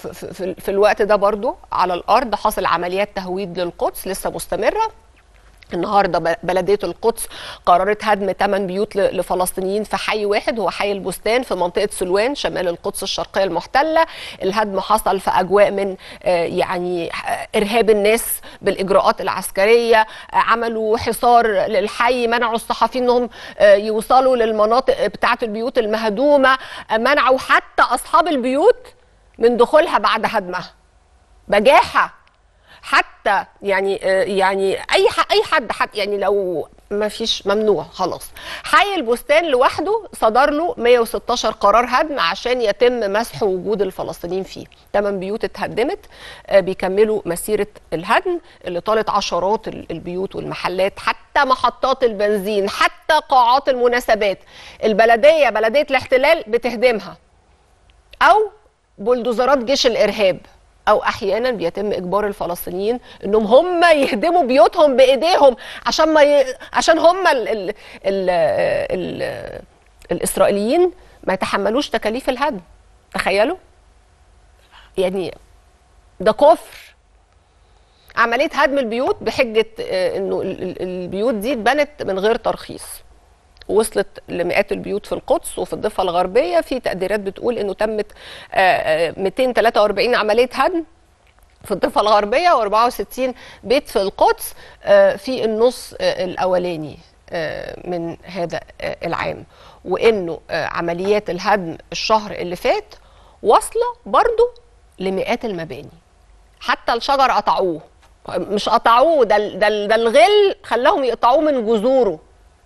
في, في, في الوقت ده برضو على الارض حصل عمليات تهويد للقدس لسه مستمره النهارده بلديه القدس قررت هدم 8 بيوت لفلسطينيين في حي واحد هو حي البستان في منطقه سلوان شمال القدس الشرقيه المحتله الهدم حصل في اجواء من يعني ارهاب الناس بالاجراءات العسكريه عملوا حصار للحي منعوا الصحفيين انهم يوصلوا للمناطق بتاعه البيوت المهدومه منعوا حتى اصحاب البيوت من دخولها بعد هدمها بجاحه حتى يعني يعني اي اي حد حد يعني لو ما فيش ممنوع خلاص حي البستان لوحده صدر له 116 قرار هدم عشان يتم مسح وجود الفلسطينيين فيه ثمان بيوت اتهدمت بيكملوا مسيره الهدم اللي طالت عشرات البيوت والمحلات حتى محطات البنزين حتى قاعات المناسبات البلديه بلديه الاحتلال بتهدمها او بلدوزرات جيش الارهاب او احيانا بيتم اجبار الفلسطينيين انهم هم يهدموا بيوتهم بايديهم عشان ما ي... عشان هم ال... ال... ال... ال... الاسرائيليين ما يتحملوش تكاليف الهدم تخيلوا يعني ده كفر عمليه هدم البيوت بحجه انه البيوت دي اتبنت من غير ترخيص وصلت لمئات البيوت في القدس وفي الضفه الغربيه في تقديرات بتقول انه تمت 243 عمليه هدم في الضفه الغربيه و64 بيت في القدس في النص الاولاني من هذا العام وانه عمليات الهدم الشهر اللي فات واصله برضه لمئات المباني حتى الشجر قطعوه مش قطعوه ده ده ده الغل خلاهم يقطعوه من جذوره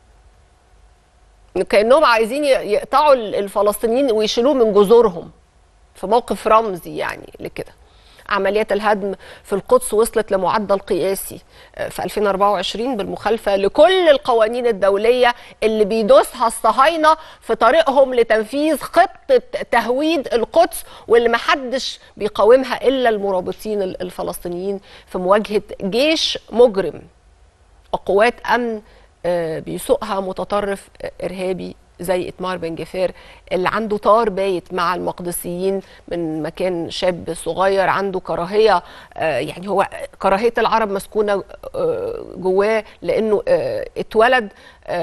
كانهم عايزين يقطعوا الفلسطينيين ويشيلوه من جذورهم في موقف رمزي يعني لكده عمليات الهدم في القدس وصلت لمعدل قياسي في 2024 بالمخالفة لكل القوانين الدولية اللي بيدوسها الصهاينة في طريقهم لتنفيذ خطة تهويد القدس واللي محدش بيقاومها إلا المرابطين الفلسطينيين في مواجهة جيش مجرم وقوات أمن بيسوقها متطرف ارهابي زي اتمار بن جفير اللي عنده طار بايت مع المقدسيين من مكان شاب صغير عنده كراهيه يعني هو كراهيه العرب مسكونه جواه لانه اتولد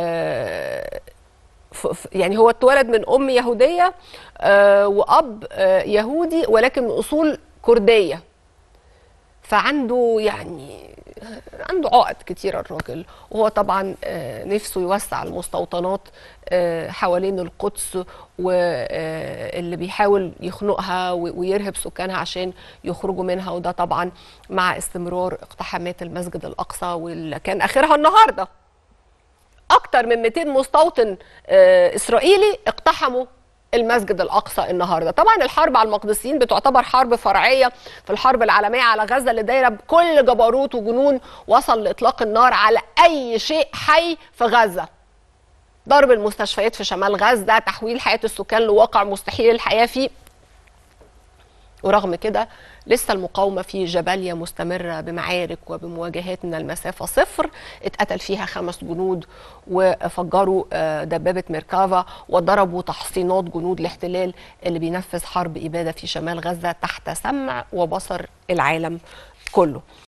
يعني هو اتولد من ام يهوديه واب يهودي ولكن من اصول كرديه فعنده يعني عنده عقد كتيرة الراجل وهو طبعا نفسه يوسع المستوطنات حوالين القدس واللي بيحاول يخنقها ويرهب سكانها عشان يخرجوا منها وده طبعا مع استمرار اقتحامات المسجد الأقصى واللي كان آخرها النهارده أكتر من 200 مستوطن إسرائيلي اقتحموا المسجد الاقصى النهارده طبعا الحرب على المقدسيين بتعتبر حرب فرعيه في الحرب العالميه على غزه اللي دايره بكل جبروت وجنون وصل لاطلاق النار على اي شيء حي في غزه ضرب المستشفيات في شمال غزه تحويل حياه السكان لواقع مستحيل الحياه فيه ورغم كده لسه المقاومة في جباليا مستمرة بمعارك وبمواجهات من المسافة صفر اتقتل فيها خمس جنود وفجروا دبابة ميركافا وضربوا تحصينات جنود الاحتلال اللي بينفذ حرب إبادة في شمال غزة تحت سمع وبصر العالم كله